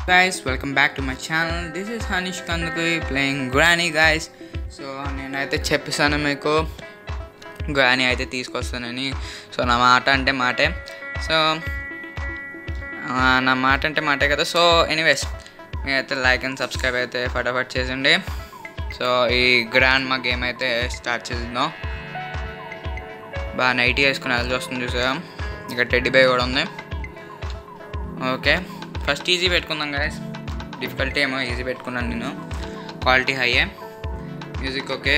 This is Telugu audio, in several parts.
guys welcome back to my channel this is hanish kandukui playing granny guys so నేనైతే చెప్పేసాను మీకు గ్రానీ అయితే తీసుకొస్తానని సో నా మాట అంటే మాటే సో ఆ, నా మాట అంటే మాటే కదా సో ఎనీవేస్ మీరైతే లైక్ అండ్ సబ్స్క్రైబ్ అయితే ఫటాఫట్ చేసిండి సో ఈ గ్రాండ్ మా గేమ్ అయితే స్టార్ట్ చేద్దాం బాగా నైటీ వేసుకుని వెళ్ళి వస్తుంది చూసా ఇక టెడ్డీ బై కూడా ఉంది ఓకే ఫస్ట్ ఈజీ పెట్టుకుందాం గాయస్ డిఫికల్టీ ఏమో ఈజీ పెట్టుకున్నాను నేను క్వాలిటీ హైయే మ్యూజిక్ ఓకే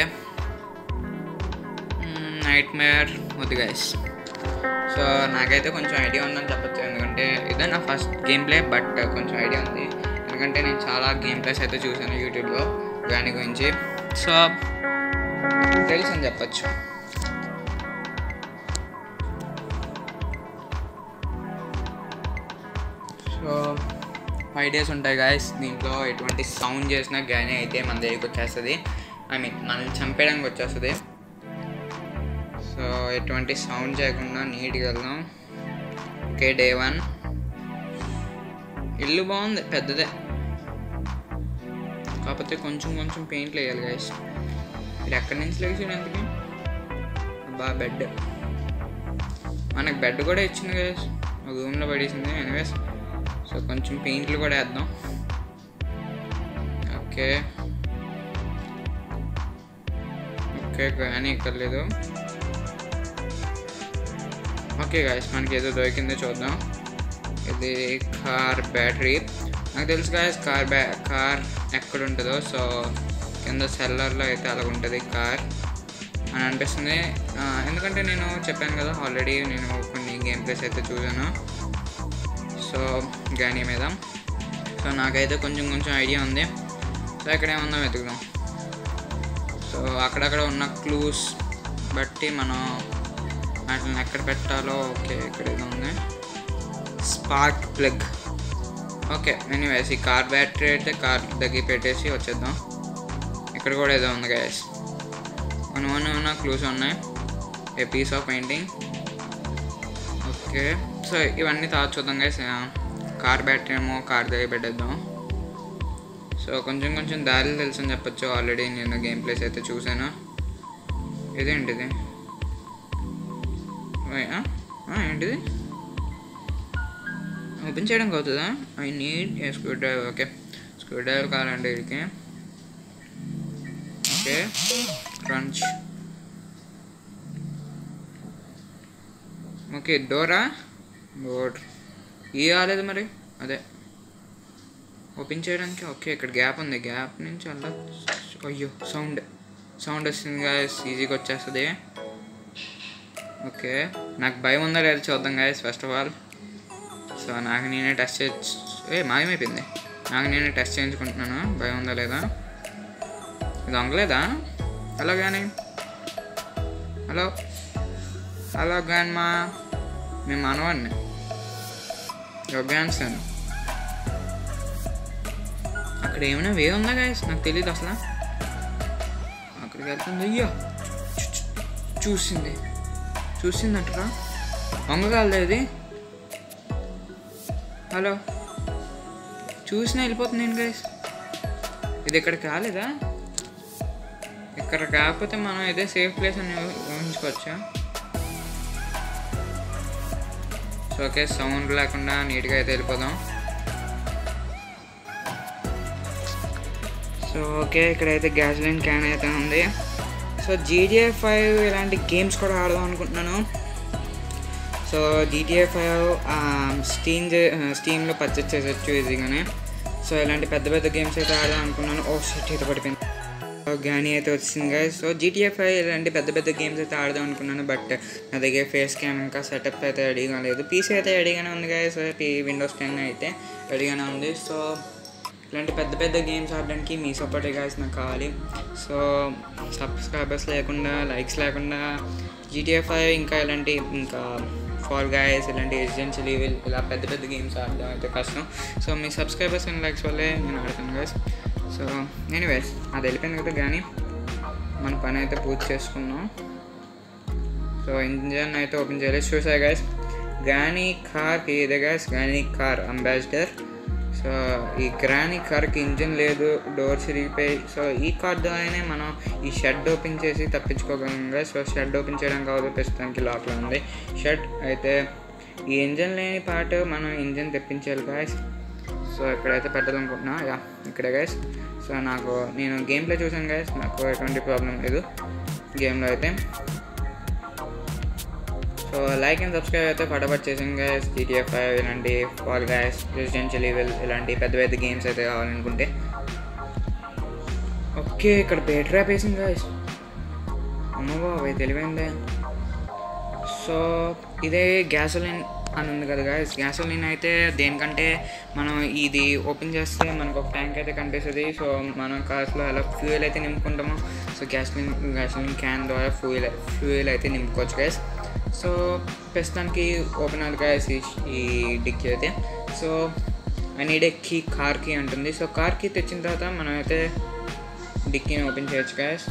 నైట్ మేర్ వద్దు గాయస్ సో నాకైతే కొంచెం ఐడియా ఉందని చెప్పచ్చు ఎందుకంటే ఇదే నా ఫస్ట్ గేమ్ ప్లే బట్ కొంచెం ఐడియా ఉంది ఎందుకంటే నేను చాలా గేమ్ ప్లేస్ అయితే చూసాను యూట్యూబ్లో దాని గురించి సో తెలుసు అని చెప్పచ్చు సో ఫైవ్ డేస్ ఉంటాయి గాయస్ దీంట్లో ఎటువంటి సౌండ్ చేసినా కానీ అయితే మన దగ్గరికి వచ్చేస్తుంది ఐ మీన్ మనల్ని చంపేయడానికి వచ్చేస్తుంది సో ఎటువంటి సౌండ్ చేయకుండా నీట్గా వెళ్దాం ఓకే డే వన్ ఇల్లు బాగుంది పెద్దదే కాకపోతే కొంచెం కొంచెం పెయింట్లు వేయాలి గాయస్ ఇది ఎక్కడి నుంచి లేచాడు ఎందుకు బా బెడ్ మనకు బెడ్ కూడా ఇచ్చింది గాయస్ ఒక రూమ్లో పడేసింది ఎనీవేస్ సో కొంచెం పెయింట్లు కూడా వేద్దాం ఓకే ఓకే కానీ ఇక్కడ లేదు ఓకే గాయస్ మనకి ఏదో దొరికిందో చూద్దాం ఇది కార్ బ్యాటరీ నాకు తెలుసు గాయస్ కార్ బ్యా కార్ ఎక్కడ ఉంటుందో సో కింద సెల్లర్లో అయితే అలాగ ఉంటుంది కార్ అని అనిపిస్తుంది ఆ, ఎందుకంటే నేను చెప్పాను కదా ఆల్రెడీ నేను కొన్ని గేమ్ ప్లేస్ అయితే చూసాను సో గానీ మీద సో నాకైతే కొంచెం కొంచెం ఐడియా ఉంది సో ఇక్కడ ఏమన్నా వెతుకుదాం సో అక్కడక్కడ ఉన్న క్లూస్ బట్టి మనం వాటిని ఎక్కడ పెట్టాలో ఓకే ఇక్కడ ఏదో ఉంది స్పార్క్ ప్లగ్ ఓకే ఎనీవేస్ ఈ కార్ బ్యాటరీ అయితే కార్ దగ్గర పెట్టేసి వచ్చేద్దాం ఇక్కడ కూడా ఏదో ఉంది గ్యాస్ కొన్ని కొన్ని ఉన్న క్లూస్ ఉన్నాయి a piece of painting okay so ఇవన్నీ తర్వాత చూద్దాం గైస్ కార్ బ్యాటరీ ఏమో కార్ దగ్గర పెట్టేద్దాం సో కొంచెం కొంచెం దారిలు తెలుసు అని చెప్పొచ్చు ఆల్రెడీ నేను గేమ్ ప్లేస్ అయితే చూసాను ఇదేంటిది ఓయ్, ఆ? ఆ, ఏంటిది ఓపెన్ చేయడానికి అవుతుందా I need a screwdriver okay screwdriver కావాలండి వీడికి ఓకే క్రంచ్ ఓకే డోరా డోర్ ఏ రాలేదు మరి అదే ఓపెన్ చేయడానికి ఓకే ఇక్కడ గ్యాప్ ఉంది గ్యాప్ నుంచి అలా అయ్యో సౌండ్ సౌండ్ వస్తుంది గాయస్ ఈజీగా వచ్చేస్తుంది ఓకే నాకు భయం ఉందా లేదా చూద్దాం guys first of all so నాకు నేనే టెస్ట్ చే ఏ మాయమైపోయింది నాకు నేనే టెస్ట్ చేయించుకుంటున్నాను భయం ఉందా లేదా ఇది వంగలేదా హలో కానీ హలో హలో గాన్ మా మేము మనవాడిని యోగాన్సన్ అక్కడ ఏమైనా వే ఉందా గాయస్ నాకు తెలియదు అసలు అక్కడికి వెళ్తుంది అయ్యో చూ- చూ- చూసింది చూసిందంటరా వంగగలదా ఇది హలో చూసినా వెళ్ళిపోతుంది ఏంటి గైస్ ఇది ఇక్కడికి రాలేదా ఇక్కడ కాకపోతే మనం ఇదే సేఫ్ ప్లేస్ అని ఊహించుకోవచ్చా సో ఓకే సౌండ్ లేకుండా నీట్గా అయితే వెళ్ళిపోదాం సో ఓకే ఇక్కడైతే గ్యాస్లైన్ క్యాన్ అయితే ఉంది సో జీటీఏ ఫైవ్ ఇలాంటి గేమ్స్ కూడా ఆడదాం అనుకుంటున్నాను సో జీటీఏ ఫైవ్ స్టీమ్ స్టీమ్లో పర్చేస్ చేసొచ్చు ఈజీగానే సో ఇలాంటి పెద్ద పెద్ద గేమ్స్ అయితే ఆడదాం అనుకున్నాను ఓ షిట్ అయితే పడిపోయింది గానీ అయితే వచ్చింది కదా సో జీటీఏ ఫైవ్ ఇలాంటి పెద్ద పెద్ద గేమ్స్ అయితే ఆడదాం అనుకున్నాను బట్ నా దగ్గర ఫేస్ క్యామ్ ఇంకా సెటప్ అయితే రెడీగా లేదు పీసీ అయితే రెడీగానే ఉంది కదా సో పీ విండోస్ టెన్ అయితే రెడీగానే ఉంది సో ఇలాంటి పెద్ద పెద్ద గేమ్స్ ఆడడానికి మీ సపోర్ట్ గాయస్ నాకు కావాలి సో సబ్స్క్రైబర్స్ లేకుండా లైక్స్ లేకుండా జీటీఏ ఫైవ్ ఇంకా ఇలాంటి ఇంకా ఫాల్ గాయస్ ఇలాంటి రెసిడెన్షియల్ ఈవిల్ ఇలా పెద్ద పెద్ద గేమ్స్ ఆడడం అయితే కష్టం సో మీ సబ్స్క్రైబర్స్ అండ్ లైక్స్ వల్లే నేను ఆడతాను గాయస్ సో ఎనీవేస్ అది వెళ్ళిపోయింది కదా కానీ మన పని అయితే పూర్తి చేసుకున్నాం సో ఇంజన్ అయితే ఓపెన్ చేయలేదు చూసా గాయస్ గానీ కార్కి ఇదే గాయస్ గానీ కార్ అంబాసిడర్ సో ఈ గ్రానీ కార్కి ఇంజిన్ లేదు డోర్స్ ఇరిగిపోయి సో ఈ కార్ ద్వారానే మనం ఈ షెడ్ ఓపెన్ చేసి తప్పించుకోగలం సో షెడ్ ఓపెన్ చేయడం కావద్దు ప్రస్తుతానికి లోపల ఉంది షెడ్ అయితే ఈ ఇంజన్ లేని పార్ట్ మనం ఇంజన్ తెప్పించాలి గాయస్ సో ఇక్కడైతే పెట్టాలనుకుంటున్నా యా ఇక్కడే గైస్ సో నాకు నేను గేమ్ ప్లే చూసాను గైస్ నాకు ఎటువంటి ప్రాబ్లం లేదు గేమ్లో అయితే సో లైక్ అండ్ సబ్స్క్రైబ్ అయితే ఫటాఫట్ చేసాను గైస్ జీటీఎఫ్ ఫైవ్ ఇలాంటి ఫాల్ గైస్ రెసిడెన్షియల్ ఈవెల్ ఇలాంటి పెద్ద పెద్ద గేమ్స్ అయితే కావాలనుకుంటే ఓకే ఇక్కడ బే ట్రాప్ వేసింది గైస్ అమ్మ బాబాయ్ తెలివైందే సో ఇదే గ్యాసోలిన్ అని ఉంది కదా గాయస్ గ్యాసోలిన్ అయితే దేనికంటే మనం ఇది ఓపెన్ చేస్తే మనకు ఒక ట్యాంక్ అయితే కనిపిస్తుంది సో మనం కార్స్లో ఎలా ఫ్యూయల్ అయితే నింపుకుంటామో సో గ్యాసోలిన్ గ్యాసోలిన్ క్యాన్ ద్వారా ఫ్యూయల్ ఫ్యూయల్ అయితే నింపుకోవచ్చు గాయస్ సో ప్రస్తుతానికి ఓపెన్ అవుతుంది గాయస్ ఈ డిక్కీ అయితే so I need a key car key ఉంటుంది సో కార్ కీ తెచ్చిన తర్వాత మనం అయితే డిక్కీని ఓపెన్ చేయొచ్చు గాయస్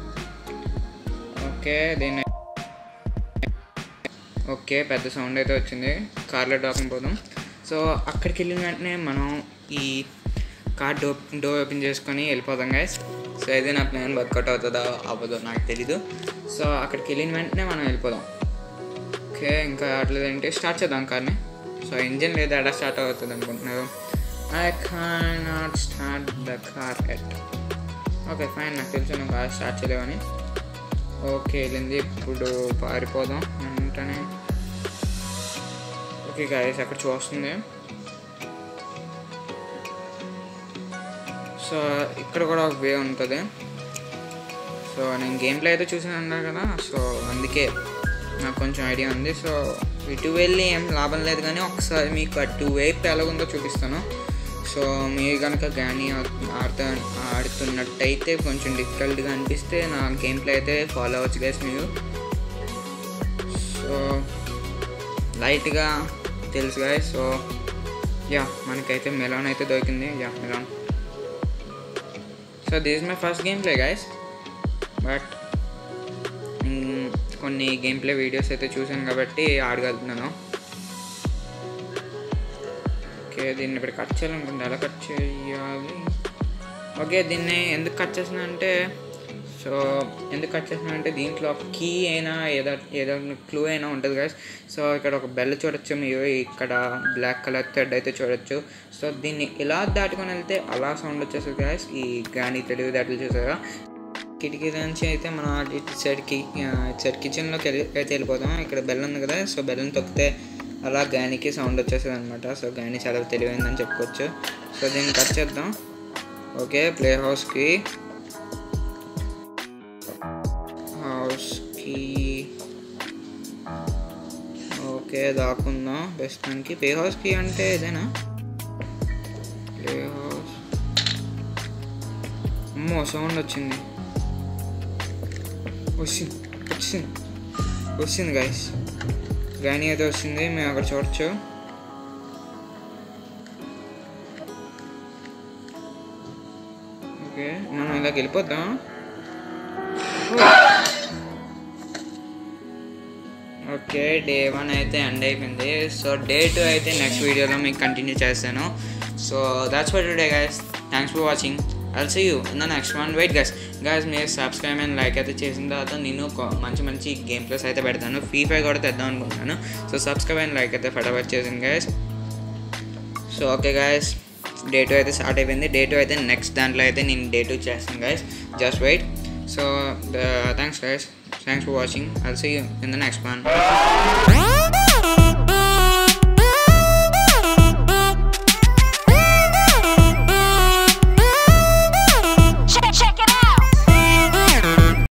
ఓకే దీన్ని ఓకే పెద్ద సౌండ్ అయితే వచ్చింది కార్లో డాకింగ్ పోదాం సో అక్కడికి వెళ్ళిన వెంటనే మనం ఈ కార్ డో డోర్ ఓపెన్ చేసుకొని వెళ్ళిపోదాం గైస్ సో అయితే నా ప్లాన్ వర్కౌట్ అవుతుందా అవ్వదో నాకు తెలీదు సో అక్కడికి వెళ్ళిన వెంటనే మనం వెళ్ళిపోదాం ఓకే ఇంకా అట్లేదంటే స్టార్ట్ చేద్దాం కార్ని సో ఇంజిన్ లేదు ఎడా స్టార్ట్ అవుతుంది అనుకుంటున్నారు I can not start the car at okay fine నాకు తెలుసు నువ్వు కార్ స్టార్ట్ చేయలేవని ఓకే వెళ్ళింది ఇప్పుడు పారిపోదాం వెంటనే ఓకే గాయస్ అక్కడ చూస్తుంది సో ఇక్కడ కూడా ఒక వే ఉంటుంది సో నేను గేమ్ ప్లే అయితే చూసాను అన్నారు కదా సో అందుకే నాకు కొంచెం ఐడియా ఉంది సో ఇటు వెళ్ళి ఏం లాభం లేదు కానీ ఒకసారి మీకు అటు వైపు ఎలాగుందో చూపిస్తాను సో మీరు కనుక కానీ ఆడుతా ఆడుతున్నట్టయితే కొంచెం డిఫికల్ట్గా అనిపిస్తే నా గేమ్ ప్లే అయితే ఫాలో అవ్వచ్చు గైస్ మీరు సో లైట్గా తెలుసు గాయస్ సో యా మనకైతే మెలాన్ అయితే దొరికింది yeah melon so this my first game play guys but కొన్ని గేమ్ ప్లే వీడియోస్ అయితే చూసాను కాబట్టి ఆడగలుగుతున్నాను ఓకే దీన్ని ఇప్పుడు కట్ చేయాలనుకుంటే ఎలా కట్ చేయాలి ఓకే దీన్ని ఎందుకు కట్ చేసిన అంటే సో ఎందుకు కట్ చేసిన అంటే దీంట్లో కీ అయినా ఏదో ఏదో క్లూ అయినా ఉంటుంది కదా సో ఇక్కడ ఒక బెల్ చూడొచ్చు మీరు ఇక్కడ బ్లాక్ కలర్ థ్రెడ్ అయితే చూడొచ్చు సో దీన్ని ఇలా దాటుకొని వెళ్తే అలా సౌండ్ వచ్చేస్తుంది గాయస్ ఈ గాని తెలివి దాటలు చూసారా కిటికీ నుంచి అయితే మనం ఇటు సైడ్కి ఇటు సైడ్ కిచెన్లోకి వెళ్ళి అయితే వెళ్ళిపోతాం ఇక్కడ బెల్ ఉంది కదా సో బెల్లని తొక్కితే అలా గానికి సౌండ్ వచ్చేస్తుంది అనమాట సో గాని చాలా తెలివైందని చెప్పుకోవచ్చు సో దీన్ని కట్ చేద్దాం ఓకే ప్లే హౌస్కి హౌస్కి ఓకే దాక్కుందాం ప్రస్తుతానికి ప్లే హౌస్కి అంటే ఇదేనా ప్లే హౌస్ అమ్మో సౌండ్ వచ్చింది వచ్చింది వచ్చింది వచ్చింది గైస్ గానీ అయితే వస్తుంది మేము అక్కడ చూడొచ్చు ఓకే మనం ఇలా వెళ్ళిపోద్దాం ఓకే డే వన్ అయితే ఎండ్ అయిపోయింది సో డే టూ అయితే నెక్స్ట్ వీడియోలో మీకు కంటిన్యూ చేస్తాను so that's for today guys thanks for watching I'll see you in the next one wait guys guys మీరు సబ్స్క్రైబ్ అండ్ లైక్ అయితే చేసిన తర్వాత నేను కొ- మంచి మంచి గేమ్ ప్లేస్ అయితే పెడతాను ఫ్రీ ఫైర్ కూడా తెద్దాం అనుకుంటున్నాను సో సబ్స్క్రైబ్ అండ్ లైక్ అయితే ఫటాఫట్ చేసింది guys so okay guys day two అయితే స్టార్ట్ అయిపోయింది డే టూ అయితే నెక్స్ట్ దాంట్లో అయితే నేను డే టూ చేస్తాను guys just wait so thanks guys thanks for watching I'll see you in the next one